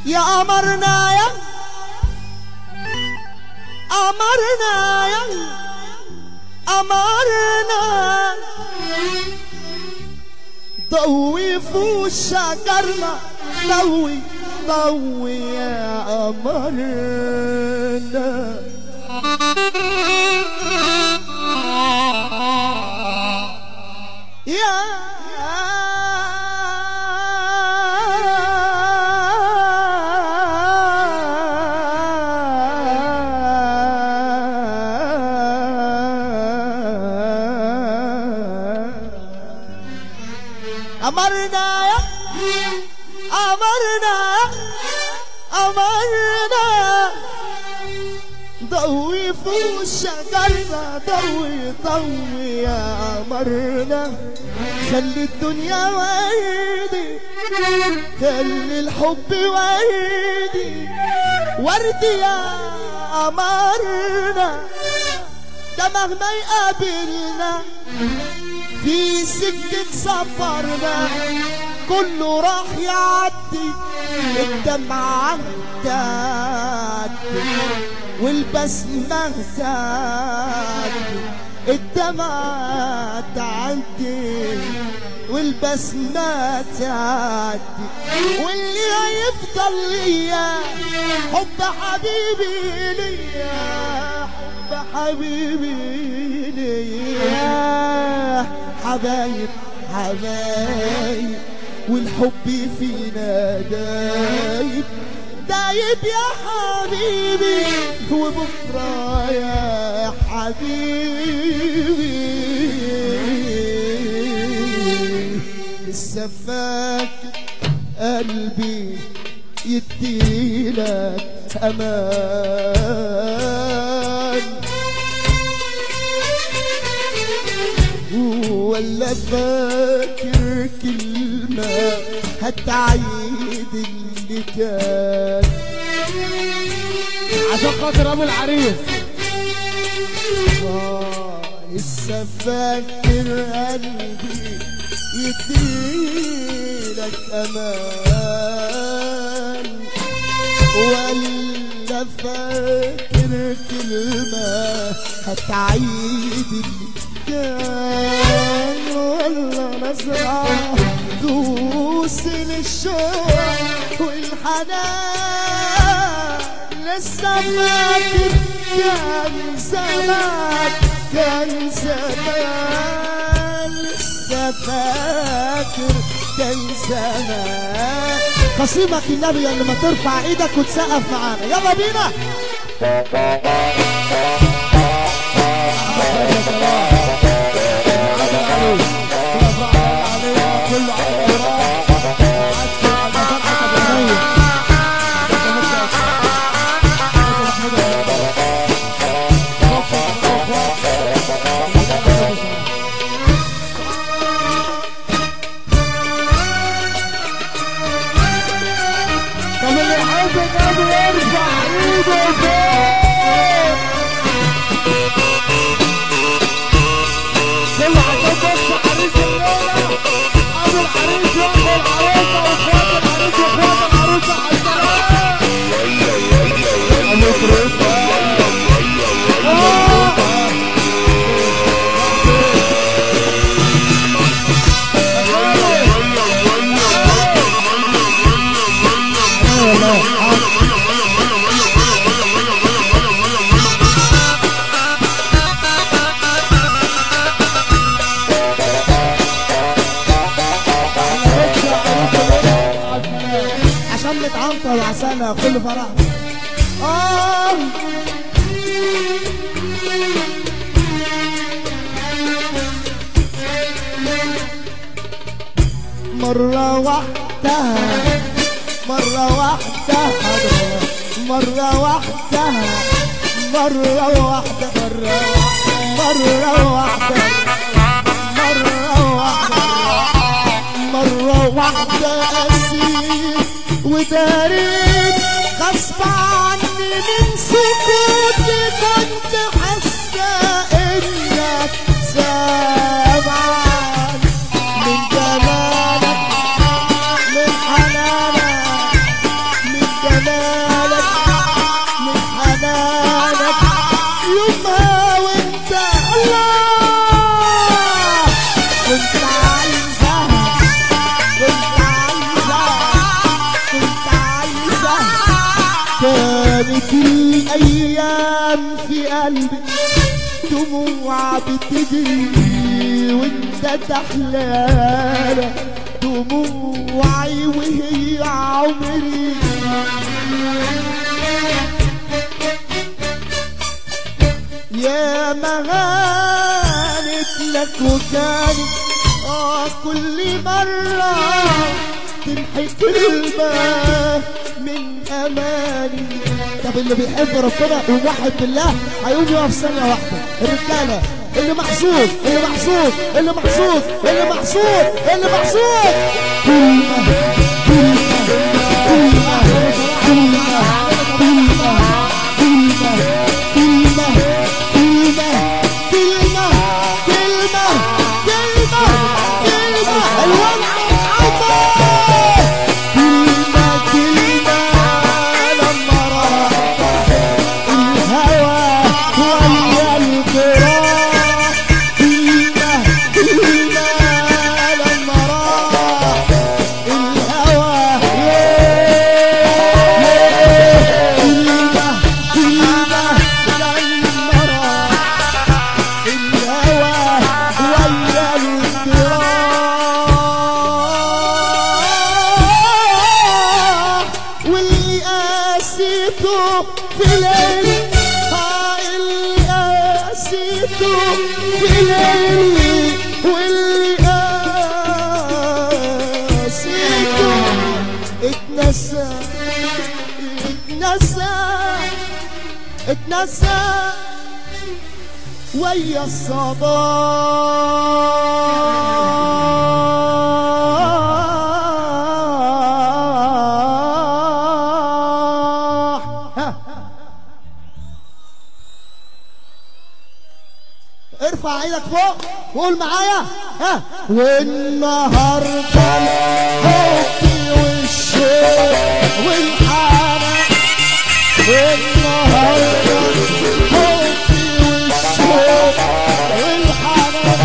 يا قمرنا يا قمرنا يا قمرنا ضوي فوق شجرنا ضوي ضوي يا قمرنا يا أمرنا يا أمرنا أمرنا ضوي فوق شجرنا ضوي ضوي يا قمرنا خلي الدنيا وردي خلي الحب وردي وردي يا قمرنا ده مهما يقابلنا في سكة سفرنا كله راح يعدي الدمعة تعدي والبسمة تعدي الدمعة تعدي والبسمة تعدي واللي هيفضل ليا حب حبيبي ليا حب حبيبي ليا حبايب حبايب والحب فينا دايب دايب يا حبيبي وبكرة يا حبيبي لسه فاكر قلبي يديلك امان ولا فاكر كلمة هتعيد اللي كان عشان خاطر ابو العريس آه، لسه فاكر قلبي يديلك امان ولا فاكر كلمة هتعيد اللي كان ولا نزرع دوس للشوق والحنان لسه فاكر كان زمان كان زمان لسه فاكر كان زمان قصيمك النبي اللي ما ترفع ايدك وتسقف معانا يلا بينا طب اللي يحب النبي يرفع ايده فوق كل عشان بص عريس الليله ابو العريس وابو العروسه واخوات العريس واخوات العروسه على عشان نتعنطر وعسانا كل فرح آه مرة واحدة مرة واحدة مرة واحدة مرة واحدة مرة واحدة مرة واحدة مرة واحدة أسير وداريت غصب عني من سكوتي كنت حاسة إنك سامعان من جمالك من حنانك من كانت الايام في قلبي دموع بتجري وانت تحلالة دموعي وهي عمري يا مهانت لك وكانت اه كل مرة تمحي كلمة من أماني طب اللي بيحب ربنا وموحد بالله هيقوم يقف ثانية واحدة الرجالة اللي محظوظ اللي محظوظ اللي محظوظ اللي محظوظ اللي محظوظ كلمة كلمة كلمة كلمة كلمة كلمة كلمة كلمة كلمة كلمة كلمة كلمة الولع عطا كلمة كلمة لما راح الهوى ويا الجراح كلمة كلمة لما راح الهوى كلمة كلمة لما راح الهوى ويا الجراح واللي قاسيته في ليل ها اللي قاسيته في ليل واللي قاسيته اتنسى اتنسى اتنسى ويا الصباح ها ارفع ايدك فوق وقول معايا ها والنهارده الحب والشوق والحنان والنهارده الحب والشوق والحنان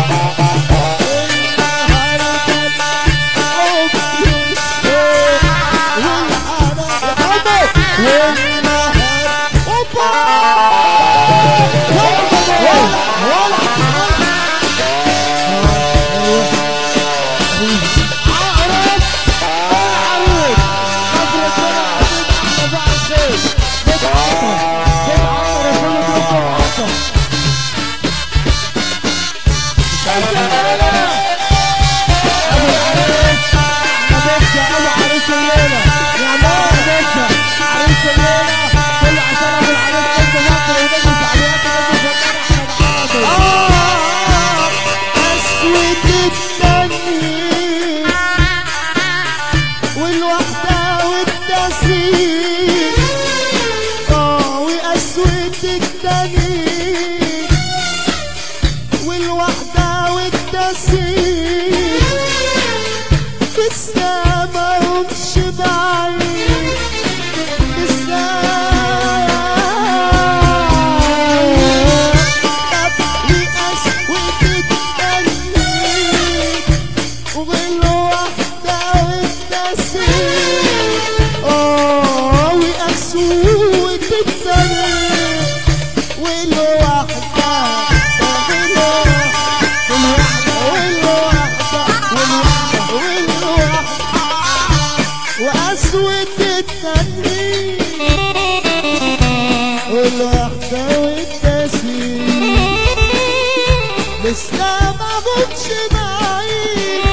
النهارده الحب والشوق والحنان يا عمو والنهارده اوبا ولا ولا عقرب عروس كفر السنة عبيد أحمد بعد خير بيت عطر بيت عطر كل بيت عطر أبو العريس نبيك يا أبو عريس الليلة يا مان نبيك عريس الليلة كل عشان أبو العريس أنت فاكر ونجم تعليقات نجم فنان أحمد عاطف أسود التنين والوحدة والتسير آه وأسود التنين والوحدة والتسير بالسما ومش بعيد وأسود التنين والوحدة والتسليم لسه ما قمتش بعيد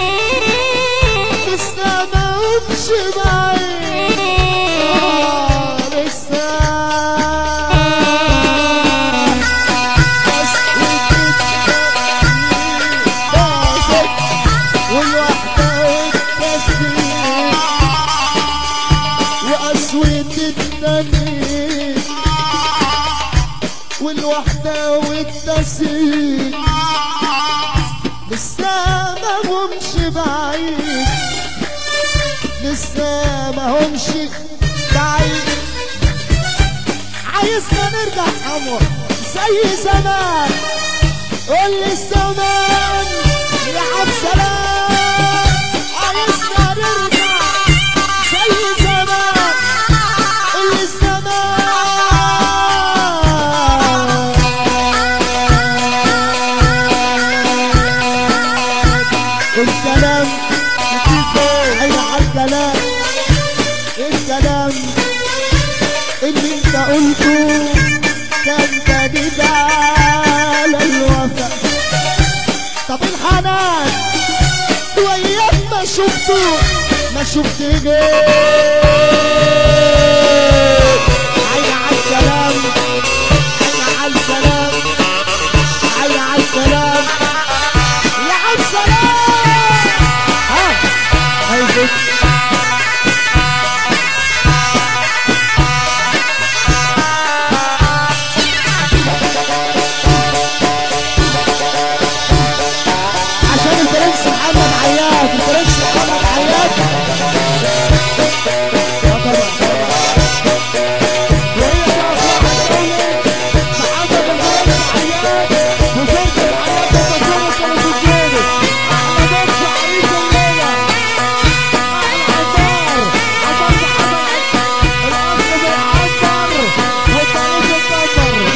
لسه ما قمتش بعيد آه، لسه أسود التنين باظت والوحدة والتسليم وأسود التنين والوحدة والتسليم لسه ما همش بعيد لسه ما همش بعيد عايزنا نرجع عمر زي زمان قول لي الزمان يا عبد سلام عايزنا نرجع زي زمان قول لي الزمان كلام اللي انت قلته كان جديد على الوفا طب الحنان وياك ما شفته ما شفت غير عين على الكلام عين على الكلام عين على الكلام يا عم سلام ها هاي بص عشان البرنس محمد عياد البرنس محمد عياد اه طبعا طبعا وهي دي افراح الدولة محمد البرنس عياد وشرطة الحياة التصوير كانت بتجيبه احلى بنت عريس الليلة احلى عطار عطار محمد الاصل بيعطر والطريق اتدمر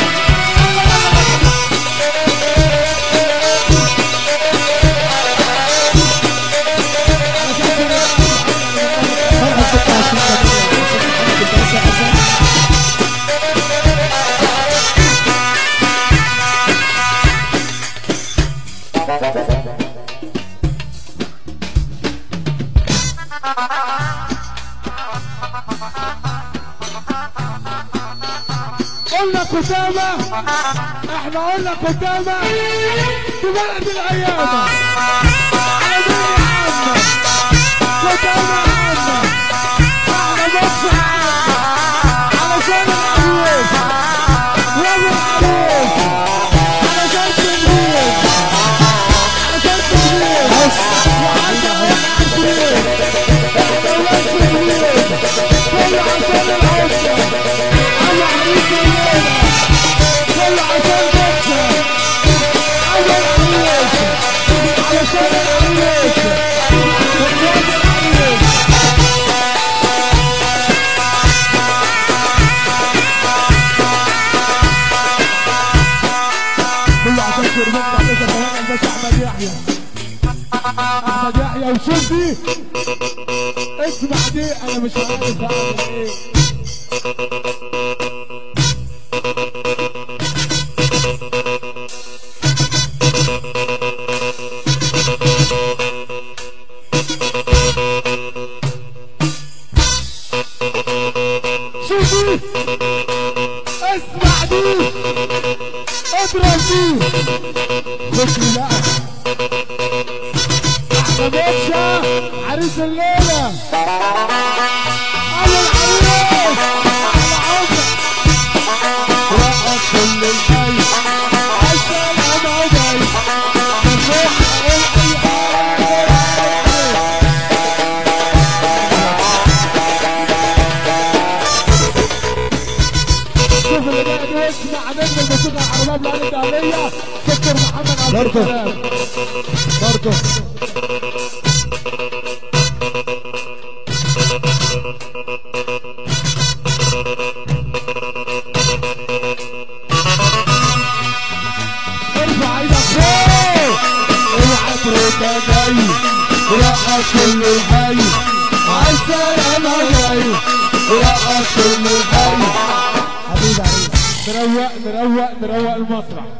فرحة 26 ثمانية عشان محمد البرنس حسن قلنا كتامة احنا قلنا كتامة في بلد الايامة على مين يا عم كتامة يا عم احنا بص علشان العريس وابو العريس علشان تدريب علشان تدريب وعشان العريس وعشان تدريب كل عشان العريس على عريس الليلة كل عشان بكة على العريس علشان العريس وقوات العريس كله عشان شربت بعدين كمان الباشا احمد يحيى احمد يحيى وشوف دي اسمع دي انا مش عارف اعمل ايه شوف دي اسمع دي اضرب دي خش لي بقى احنا باشا عريس الليله على العريس على عمر رقص كل الحي السلام عليكم بنروح نقول اي حاجه شوف اللي قاعد يسمع نجم الموسيقى العربية بلاد الدهلية دكتور محمد عبد برضه. السلام برضه ارفع ايدك فوق العطر ده جاي رقص كل الحي عالسلام